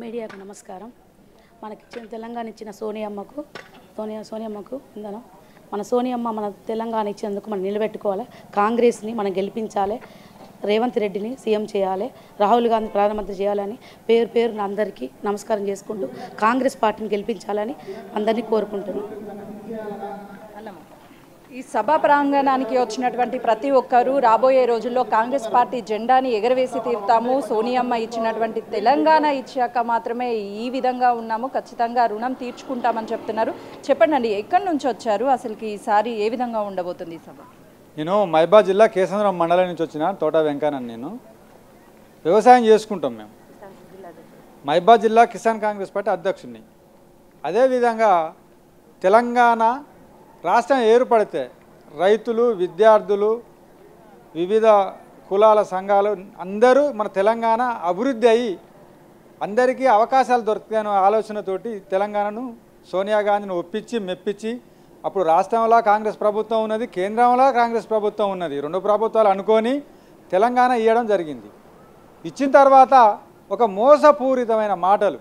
మీడియాకు నమస్కారం మనకి ఇచ్చిన తెలంగాణ ఇచ్చిన సోనియమ్మకు సోనియా సోనియమ్మకు ఉందను మన సోనియమ్మ మన తెలంగాణ ఇచ్చినందుకు మనం నిలబెట్టుకోవాలి కాంగ్రెస్ని మనం గెలిపించాలి రేవంత్ రెడ్డిని సీఎం చేయాలి రాహుల్ గాంధీ ప్రధానమంత్రి చేయాలని పేరు పేరున అందరికీ నమస్కారం చేసుకుంటూ కాంగ్రెస్ పార్టీని గెలిపించాలని అందరినీ కోరుకుంటున్నాం ఈ సభ ప్రాంగణానికి వచ్చినటువంటి ప్రతి ఒక్కరూ రాబోయే రోజుల్లో కాంగ్రెస్ పార్టీ జెండాని ఎగరవేసి తీరుతాము సోనియమ్మ ఇచ్చినటువంటి తెలంగాణ ఇచ్చాక మాత్రమే ఈ విధంగా ఉన్నాము ఖచ్చితంగా రుణం తీర్చుకుంటామని చెప్తున్నారు చెప్పండి అండి ఎక్కడి నుంచి వచ్చారు అసలుకి ఈసారి ఏ విధంగా ఉండబోతుంది ఈ సభ నేను మైబాద్ జిల్లా కేసంద్రం మండలం నుంచి వచ్చిన తోట వెంకన్న నేను వ్యవసాయం చేసుకుంటాం మేము మైబాద్ జిల్లా కిసాన్ కాంగ్రెస్ పార్టీ అధ్యక్షుడిని అదేవిధంగా తెలంగాణ రాష్ట్రం ఏర్పడితే రైతులు విద్యార్థులు వివిధ కులాల సంఘాలు అందరూ మన తెలంగాణ అభివృద్ధి అయ్యి అందరికీ అవకాశాలు దొరుకుతాయనే ఆలోచనతోటి తెలంగాణను సోనియా గాంధీని ఒప్పించి మెప్పించి అప్పుడు రాష్ట్రంలో కాంగ్రెస్ ప్రభుత్వం ఉన్నది కేంద్రంలో కాంగ్రెస్ ప్రభుత్వం ఉన్నది రెండు ప్రభుత్వాలు అనుకొని తెలంగాణ ఇవ్వడం జరిగింది ఇచ్చిన తర్వాత ఒక మోసపూరితమైన మాటలు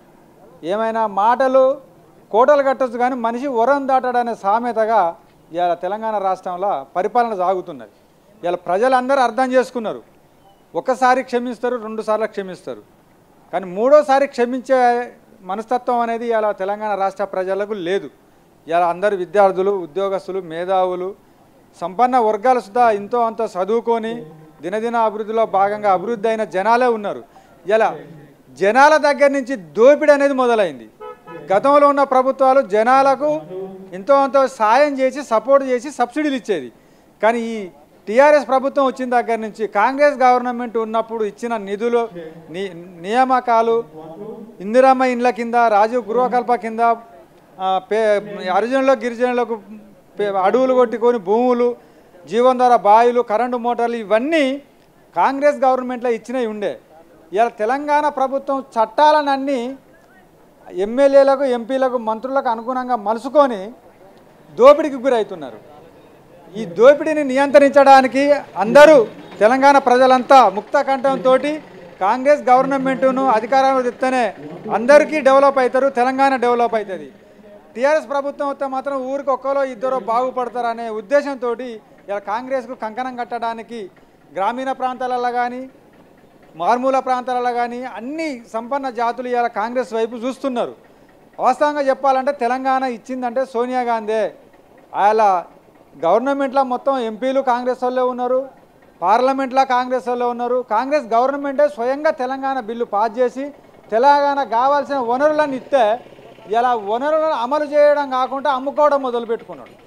ఏమైనా మాటలు కోటలు కట్టొచ్చు కానీ మనిషి వరం దాటాడనే సామెతగా ఇవాళ తెలంగాణ రాష్ట్రంలో పరిపాలన సాగుతున్నది ఇవాళ ప్రజలందరూ అర్థం చేసుకున్నారు ఒకసారి క్షమిస్తారు రెండు సార్లు క్షమిస్తారు కానీ మూడోసారి క్షమించే మనస్తత్వం అనేది ఇలా తెలంగాణ రాష్ట్ర ప్రజలకు లేదు ఇలా అందరు విద్యార్థులు ఉద్యోగస్తులు మేధావులు సంపన్న వర్గాలు సుధా ఎంతో అంత చదువుకొని దినదిన అభివృద్ధిలో భాగంగా అభివృద్ధి అయిన జనాలే ఉన్నారు ఇలా జనాల దగ్గర నుంచి దోపిడీ అనేది మొదలైంది గతంలో ఉన్న ప్రభుత్వాలు జనాలకు ఎంతో అంత సాయం చేసి సపోర్ట్ చేసి సబ్సిడీలు ఇచ్చేది కానీ ఈ టీఆర్ఎస్ ప్రభుత్వం వచ్చిన దగ్గర నుంచి కాంగ్రెస్ గవర్నమెంట్ ఉన్నప్పుడు ఇచ్చిన నిధులు ని నియామకాలు ఇందిరమ్మ ఇండ్ల కింద రాజీవ్ గృహకల్ప కింద ఆ, పే హరిజనులకు గిరిజనులకు పే- అడవులు కొట్టుకొని భూములు జీవనధార బావిలు కరెంటు మోటార్లు ఇవన్నీ కాంగ్రెస్ గవర్నమెంట్లో ఇచ్చినవి ఉండే ఇలా తెలంగాణ ప్రభుత్వం చట్టాలనన్నీ ఎమ్మెల్యేలకు ఎంపీలకు మంత్రులకు అనుగుణంగా మలుసుకొని దోపిడీకి గురవుతున్నారు ఈ దోపిడీని నియంత్రించడానికి అందరూ తెలంగాణ ప్రజలంతా ముక్త కంఠంతో కాంగ్రెస్ గవర్నమెంట్ను అధికారంలో తెస్తేనే అందరికీ డెవలప్ అవుతారు తెలంగాణ డెవలప్ అవుతుంది టీఆర్ఎస్ ప్రభుత్వం వస్తే మాత్రం ఊరికి ఒక్కలో ఇద్దరు బాగుపడతారనే ఉద్దేశంతో ఇలా కాంగ్రెస్కు కంకణం కట్టడానికి గ్రామీణ ప్రాంతాలలో కానీ మారుమూల ప్రాంతాలలో కానీ అన్ని సంపన్న జాతులు ఇవాళ కాంగ్రెస్ వైపు చూస్తున్నారు వాస్తవంగా చెప్పాలంటే తెలంగాణ ఇచ్చిందంటే సోనియా గాంధీ అలా గవర్నమెంట్లో మొత్తం ఎంపీలు కాంగ్రెస్ వాళ్ళే ఉన్నారు పార్లమెంట్లో కాంగ్రెస్ వాళ్ళే ఉన్నారు కాంగ్రెస్ గవర్నమెంటే స్వయంగా తెలంగాణ బిల్లు పాస్ చేసి తెలంగాణ కావాల్సిన వనరులను ఇస్తే ఇలా వనరులను అమలు చేయడం కాకుండా అమ్ముకోవడం మొదలుపెట్టుకున్నాడు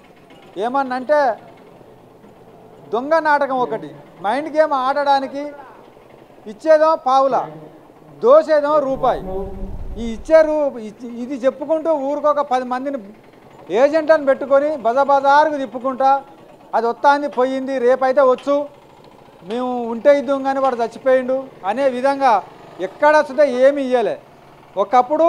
ఏమన్నంటే దొంగ నాటకం ఒకటి మైండ్ గేమ్ ఆడడానికి ఇచ్చేదో పావుల దోసేదో రూపాయి ఈ ఇచ్చే రూ ఇచ్చి- ఇది చెప్పుకుంటూ ఊరికొక పది మందిని ఏజెంట్లను పెట్టుకొని బజాబజారుకు తిప్పుకుంటా అది వస్తాంది పోయింది రేపైతే వచ్చు మేము ఉంటే ఇద్దాం కానీ వాడు చచ్చిపోయిండు అనే విధంగా ఎక్కడ వస్తుందో ఏమి ఇయ్యలే ఒకప్పుడు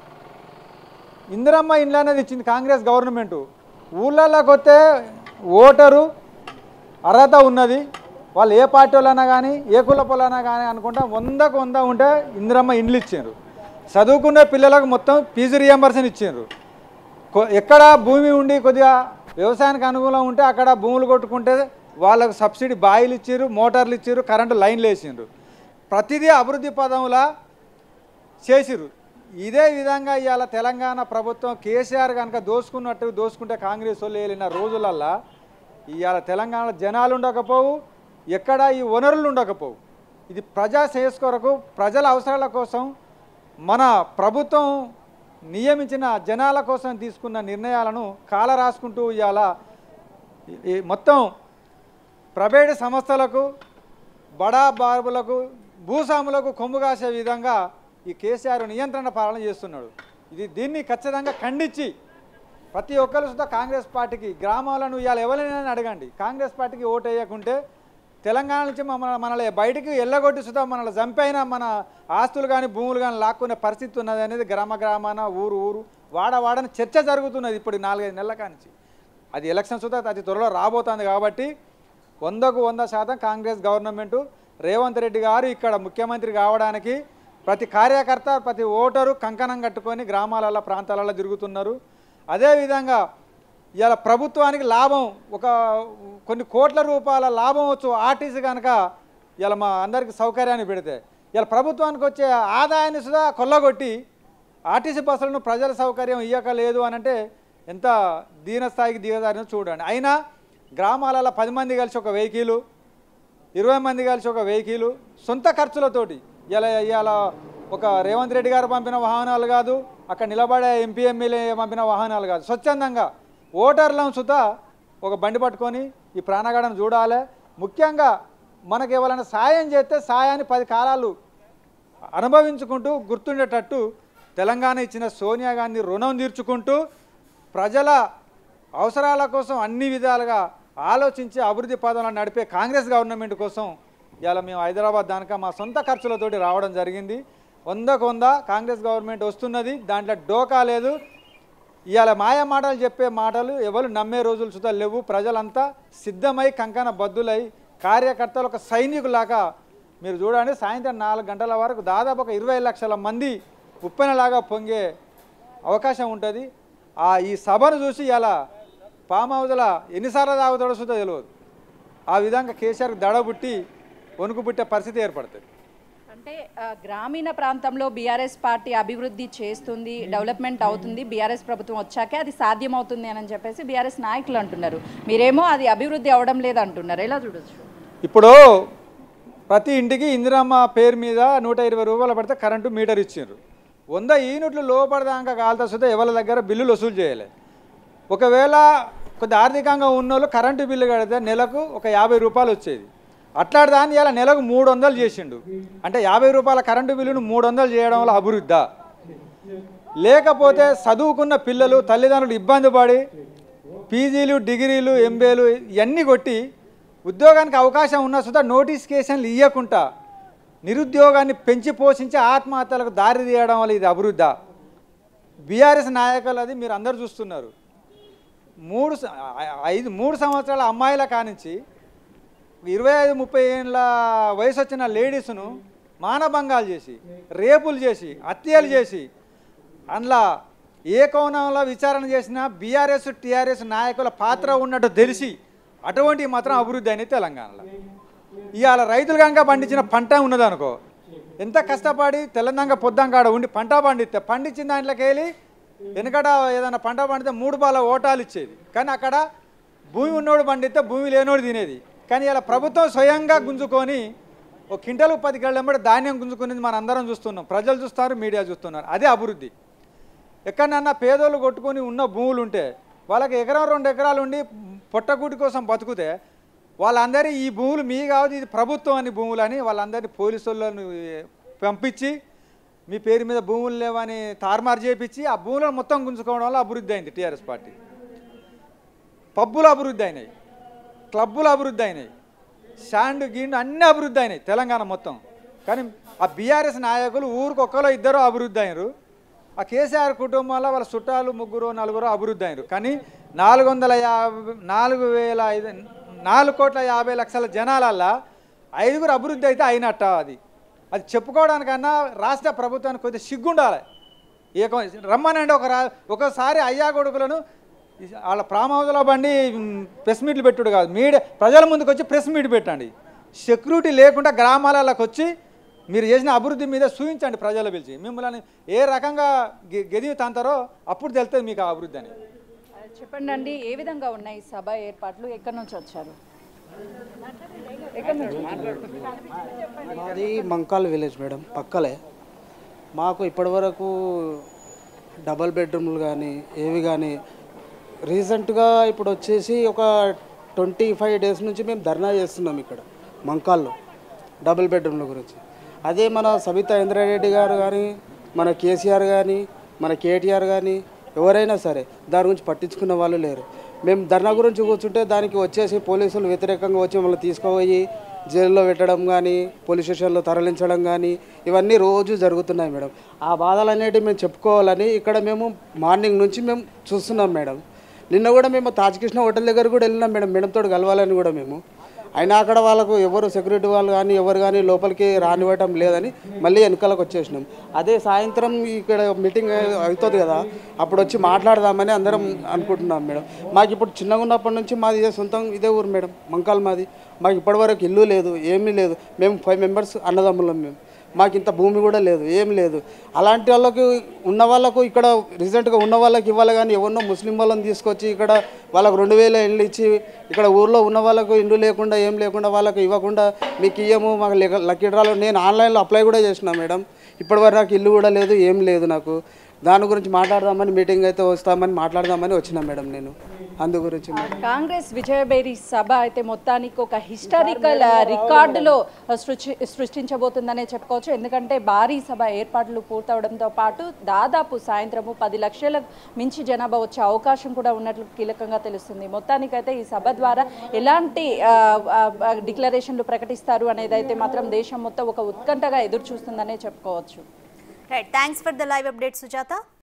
ఇందిరమ్మ ఇండ్లు అనేది ఇచ్చింది కాంగ్రెస్ గవర్నమెంట్ ఊళ్ళలోకి వస్తే ఓటరు అర్హత ఉన్నది వాళ్ళు ఏ పార్టీ వాళ్ళైనా కానీ ఏ కులపోలైనా కానీ అనుకుంటా వందకు వంద ఉంటే ఇందిరమ్మ ఇండ్లు ఇచ్చారు చదువుకునే పిల్లలకు మొత్తం ఫీజు రియంబర్సన్ ఇచ్చారు కొ- ఎక్కడ భూమి ఉండి కొద్దిగా వ్యవసాయానికి అనుకూలం ఉంటే అక్కడ భూములు కొట్టుకుంటే వాళ్ళకు సబ్సిడీ బాయిలు ఇచ్చారు మోటార్లు ఇచ్చారు కరెంటు లైన్లు వేసిండ్రు ప్రతిదీ అభివృద్ధి పదంలా చేసిరు ఇదే విధంగా ఇవాళ తెలంగాణ ప్రభుత్వం కేసీఆర్ కనుక దోసుకున్నట్టు దోసుకుంటే కాంగ్రెస్ వాళ్ళు వెళ్ళిన రోజులల్లా ఇవాళ తెలంగాణ జనాలు ఉండకపోవు ఎక్కడ ఈ వనరులు ఉండకపోవు ఇది ప్రజా శ్రేయస్ కొరకు ప్రజల అవసరాల కోసం మన ప్రభుత్వం నియమించిన జనాల కోసం తీసుకున్న నిర్ణయాలను కాల రాసుకుంటూ ఇవాళ ఈ- ఈ మొత్తం ప్రైవేటు సంస్థలకు బడా బాబులకు భూస్వాములకు కొమ్ము కాసే విధంగా ఈ కేసీఆర్ నియంత్రణ పాలన చేస్తున్నాడు ఇది దీన్ని ఖచ్చితంగా ఖండించి ప్రతి ఒక్కరు సుద్ధా కాంగ్రెస్ పార్టీకి గ్రామాలను ఇవాళ ఎవరైనా అడగండి కాంగ్రెస్ పార్టీకి ఓటు వేయకుంటే తెలంగాణ నుంచి మన మనల్ని బయటికి ఎల్లగొట్టి సుధా మనల్ని చంపైన మన ఆస్తులు కానీ భూములు కానీ లాక్కునే పరిస్థితి ఉన్నది అనేది గ్రామ గ్రామాన ఊరు ఊరు వాడ వాడని చర్చ జరుగుతున్నది ఇప్పుడు ఈ నాలుగైదు నెలల కానించి అది ఎలక్షన్ సుధా అతి త్వరలో రాబోతుంది కాబట్టి వందకు వంద శాతం కాంగ్రెస్ గవర్నమెంటు రేవంత్ రెడ్డి గారు ఇక్కడ ముఖ్యమంత్రి కావడానికి ప్రతి కార్యకర్త ప్రతి ఓటరు కంకణం కట్టుకొని గ్రామాలలో ప్రాంతాలలో తిరుగుతున్నారు అదేవిధంగా ఇవాళ ప్రభుత్వానికి లాభం ఒక కొన్ని కోట్ల రూపాయల లాభం వచ్చు ఆర్టీసీ కనుక ఇలా మా అందరికి సౌకర్యాన్ని పెడితే ఇలా ప్రభుత్వానికి వచ్చే ఆదాయాన్ని సుధా కొల్లగొట్టి ఆర్టీసీ బస్సులను ప్రజల సౌకర్యం ఇయ్యక లేదు అని అంటే ఎంత దీనస్థాయికి దిగజారినో చూడండి అయినా గ్రామాలలో పది మంది కలిసి ఒక వెహికల్ ఇరవై మంది కలిసి ఒక వెహికల్ సొంత ఖర్చులతోటి ఇలా ఇవాళ ఒక రేవంత్ రెడ్డి గారు పంపిన వాహనాలు కాదు అక్కడ నిలబడే ఎంపీ ఎమ్మెల్యే పంపిన వాహనాలు కాదు స్వచ్ఛందంగా ఓటర్లను సుత ఒక బండి పట్టుకొని ఈ ప్రాణగాడను చూడాలి ముఖ్యంగా మనకు ఎవరైనా సాయం చేస్తే సాయాన్ని పది కాలాలు అనుభవించుకుంటూ గుర్తుండేటట్టు తెలంగాణ ఇచ్చిన సోనియా గాంధీ రుణం తీర్చుకుంటూ ప్రజల అవసరాల కోసం అన్ని విధాలుగా ఆలోచించి అభివృద్ధి పదంలో నడిపే కాంగ్రెస్ గవర్నమెంట్ కోసం ఇవాళ మేము హైదరాబాద్ దానిక మా సొంత ఖర్చులతోటి రావడం జరిగింది వందకు వంద కాంగ్రెస్ గవర్నమెంట్ వస్తున్నది దాంట్లో డోకా లేదు ఇవాళ మాయ మాటలు చెప్పే మాటలు ఎవరు నమ్మే రోజులు సుతా లేవు ప్రజలంతా సిద్ధమై కంకణ బద్దులై కార్యకర్తలు ఒక సైనికులాగా మీరు చూడండి సాయంత్రం నాలుగు గంటల వరకు దాదాపు ఒక ఇరవై లక్షల మంది ఉప్పెనలాగా పొంగే అవకాశం ఉంటుంది ఆ ఈ సభను చూసి ఇలా ఫామ్ హౌస్లో ఎన్నిసార్లు తాగుతాడో సుతా తెలియదు ఆ విధంగా కేసీఆర్ దడబుట్టి వణుకు పుట్టే పరిస్థితి ఏర్పడుతుంది అంటే ఆ, గ్రామీణ ప్రాంతంలో బీఆర్ఎస్ పార్టీ అభివృద్ధి చేస్తుంది డెవలప్మెంట్ అవుతుంది బీఆర్ఎస్ ప్రభుత్వం వచ్చాకే అది సాధ్యమవుతుంది అని చెప్పేసి బీఆర్ఎస్ నాయకులు అంటున్నారు మీరేమో అది అభివృద్ధి అవడం లేదు అంటున్నారు ఎలా చూడొచ్చు ఇప్పుడు ప్రతి ఇంటికి ఇందిరమ్మ పేరు మీద నూట ఇరవై రూపాయలు పడితే కరెంటు మీటర్ ఇచ్చిండ్రు వంద యూనిట్లు లోపడదాకా కాలుతా సుతా ఎవరి దగ్గర బిల్లులు వసూలు చేయలే ఒకవేళ కొద్ది ఆర్థికంగా ఉన్నోళ్ళు కరెంటు బిల్లు కడితే నెలకు ఒక యాభై రూపాయలు వచ్చేది అట్లాంటి దాన్ని ఇలా నెలకు మూడు వందలు చేసిండు అంటే యాభై రూపాయల కరెంటు బిల్లును మూడు వందలు చేయడం వల్ల అభివృద్ధా లేకపోతే చదువుకున్న పిల్లలు తల్లిదండ్రులు ఇబ్బంది పడి పీజీలు డిగ్రీలు ఎంబీలు ఇవన్నీ కొట్టి ఉద్యోగానికి అవకాశం ఉన్న సుధా నోటిఫికేషన్లు ఇవ్వకుండా నిరుద్యోగాన్ని పెంచి పోషించి ఆత్మహత్యలకు దారి తీయడం వల్ల ఇది అభివృద్ధా బీఆర్ఎస్ నాయకులు అది మీరు అందరు చూస్తున్నారు మూడు స- ఐ- ఐదు మూడు సంవత్సరాల అమ్మాయిల కానించి ఇరవై ఐదు ముప్పై ఏళ్ళ వయసు వచ్చిన లేడీస్ను మానభంగాలు చేసి రేపులు చేసి హత్యలు చేసి అందులో ఏ కోణంలో విచారణ చేసినా బీఆర్ఎస్ టీఆర్ఎస్ నాయకుల పాత్ర ఉన్నట్టు తెలిసి అటువంటి మాత్రం అభివృద్ధి అనేది తెలంగాణలో ఇవాళ రైతులు కనుక పండించిన పంట ఉన్నదనుకో ఎంత కష్టపడి తెలంగాణ పొద్దంకాడ ఉండి పంట పండిస్తే పండించిన దాంట్లోకి వెళ్ళి వెనకట ఏదైనా పంట పండితే మూడు బాల ఓటాలు ఇచ్చేది కానీ అక్కడ భూమి ఉన్నోడు పండిస్తే భూమి లేనోడు తినేది కానీ ఇలా ప్రభుత్వం స్వయంగా గుంజుకొని ఒక కింటలు పది గళ్ళెంబడి ధాన్యం గుంజుకునేది మనం అందరం చూస్తున్నాం ప్రజలు చూస్తారు మీడియా చూస్తున్నారు అదే అభివృద్ధి ఎక్కడన్నా పేదోళ్ళు కొట్టుకొని ఉన్న భూములు ఉంటే వాళ్ళకి ఎకరం రెండు ఎకరాలు ఉండి పొట్టకూటి కోసం బతుకుతే వాళ్ళందరి ఈ భూములు మీ కాదు ఇది ప్రభుత్వం అని భూములు అని వాళ్ళందరినీ పోలీసు వాళ్ళని పంపించి మీ పేరు మీద భూములు లేవని తారుమారు చేపించి ఆ భూములను మొత్తం గుంజుకోవడం వల్ల అభివృద్ధి అయింది టీఆర్ఎస్ పార్టీ పబ్బులు అభివృద్ధి అయినాయి క్లబ్బులు అభివృద్ధి అయినాయి శాండ్ గీండ్ అన్నీ అభివృద్ధి అయినాయి తెలంగాణ మొత్తం కానీ ఆ బీఆర్ఎస్ నాయకులు ఊరికి ఒక్కలో ఇద్దరు అభివృద్ధి అయినారు ఆ కేసీఆర్ కుటుంబంలో వాళ్ళ చుట్టాలు ముగ్గురు నలుగురు అభివృద్ధి అయినారు కానీ నాలుగు వందల యాభై నాలుగు వేల ఐదు నాలుగు కోట్ల యాభై లక్షల జనాలల్లా ఐదుగురు అభివృద్ధి అయితే అయినట్ట అది అది చెప్పుకోవడానికన్నా రాష్ట్ర ప్రభుత్వానికి కొద్దిగా సిగ్గుండాలి ఏకం రమ్మనండి ఒక రా ఒకసారి అయ్యా కొడుకులను వాళ్ళ ఫామ్ హౌస్లో బండి మ్, ప్రెస్ మీట్లు పెట్టుడు కాదు మీడియా ప్రజల ముందుకు వచ్చి ప్రెస్ మీట్ పెట్టండి సెక్యూరిటీ లేకుండా గ్రామాలలోకి వచ్చి మీరు చేసిన అభివృద్ధి మీద చూపించండి ప్రజలు పిలిచి మిమ్మల్ని ఏ రకంగా గె- గెదివి తంతారో అప్పుడు తెలుస్తుంది మీకు ఆ అభివృద్ధి అని ఆ, చెప్పండి అండి ఏ విధంగా ఉన్నాయి సభ ఏర్పాట్లు ఎక్కడి నుంచి వచ్చారు ఎక్కడి నుంచి మాది మంకాల్ విలేజ్ మేడం పక్కలే మాకు ఇప్పటివరకు డబల్ బెడ్రూమ్లు కానీ ఏవి కానీ రీసెంట్గా ఇప్పుడు వచ్చేసి ఒక ట్వంటీ ఫైవ్ డేస్ నుంచి మేము ధర్నా చేస్తున్నాం ఇక్కడ మంకాల్లో డబుల్ బెడ్రూమ్ల గురించి అదే మన సబితా ఇంద్రారెడ్డి గారు కానీ మన కేసీఆర్ కానీ మన కేటీఆర్ కానీ ఎవరైనా సరే దాని గురించి పట్టించుకున్న వాళ్ళు లేరు మేము ధర్నా గురించి కూర్చుంటే దానికి వచ్చేసి పోలీసులు వ్యతిరేకంగా వచ్చి మమ్మల్ని తీసుకుపోయి జైల్లో పెట్టడం కానీ పోలీస్ స్టేషన్లో తరలించడం కానీ ఇవన్నీ రోజు జరుగుతున్నాయి మేడం ఆ బాధలు అనేటివి మేము చెప్పుకోవాలని ఇక్కడ మేము మార్నింగ్ నుంచి మేము చూస్తున్నాం మేడం నిన్న కూడా మేము తాజకృష్ణ హోటల్ దగ్గర కూడా వెళ్ళినాం మేడం మేడంతో కలవాలని కూడా మేము అయినా అక్కడ వాళ్ళకు ఎవరు సెక్యూరిటీ వాళ్ళు కానీ ఎవరు కానీ లోపలికి రానివ్వటం లేదని మళ్ళీ వెనకాలకు వచ్చేసినాం అదే సాయంత్రం ఇక్కడ మీటింగ్ అవుతుంది కదా అప్పుడు వచ్చి మాట్లాడదామని అందరం అనుకుంటున్నాం మేడం మాకు ఇప్పుడు చిన్నగా ఉన్నప్పటి నుంచి మాది ఇదే సొంతం ఇదే ఊరు మేడం మంకాల్ మాది మాకు ఇప్పటివరకు ఇల్లు లేదు ఏమీ లేదు మేము ఫైవ్ మెంబర్స్ అన్నదమ్ములం మేము మాకు ఇంత భూమి కూడా లేదు ఏం లేదు అలాంటి వాళ్ళకి ఉన్న వాళ్ళకు ఇక్కడ రీసెంట్గా ఉన్న వాళ్ళకి ఇవ్వాలి కానీ ఎవరినో ముస్లిం వాళ్ళని తీసుకొచ్చి ఇక్కడ వాళ్ళకు రెండు వేల ఇళ్ళు ఇచ్చి ఇక్కడ ఊర్లో ఉన్న వాళ్ళకు ఇల్లు లేకుండా ఏం లేకుండా వాళ్ళకు ఇవ్వకుండా మీకు ఇయ్యము మాకు లెక్క లక్కీ డ్రాలో నేను ఆన్లైన్లో అప్లై కూడా చేసిన మేడం ఇప్పటివరకు నాకు ఇల్లు కూడా లేదు ఏం లేదు నాకు దాని గురించి మాట్లాడదామని మీటింగ్ అయితే వస్తామని మాట్లాడదామని వచ్చిన మేడం నేను అందు గురించి మేడం కాంగ్రెస్ విజయబేరి సభ అయితే మొత్తానికి ఒక హిస్టారికల్ రికార్డులో సృష్టి సృష్టించబోతుందనే చెప్పుకోవచ్చు ఎందుకంటే భారీ సభ ఏర్పాట్లు పూర్తవడంతో పాటు దాదాపు సాయంత్రము పది లక్షల మించి జనాభా వచ్చే అవకాశం కూడా ఉన్నట్లు కీలకంగా తెలుస్తుంది మొత్తానికైతే ఈ సభ ద్వారా ఎలాంటి ఆ, ఆ, డిక్లరేషన్లు ప్రకటిస్తారు అనేది అయితే మాత్రం దేశం మొత్తం ఒక ఉత్కంఠగా ఎదురు చూస్తుందనే చెప్పుకోవచ్చు right thanks for the live update Sujatha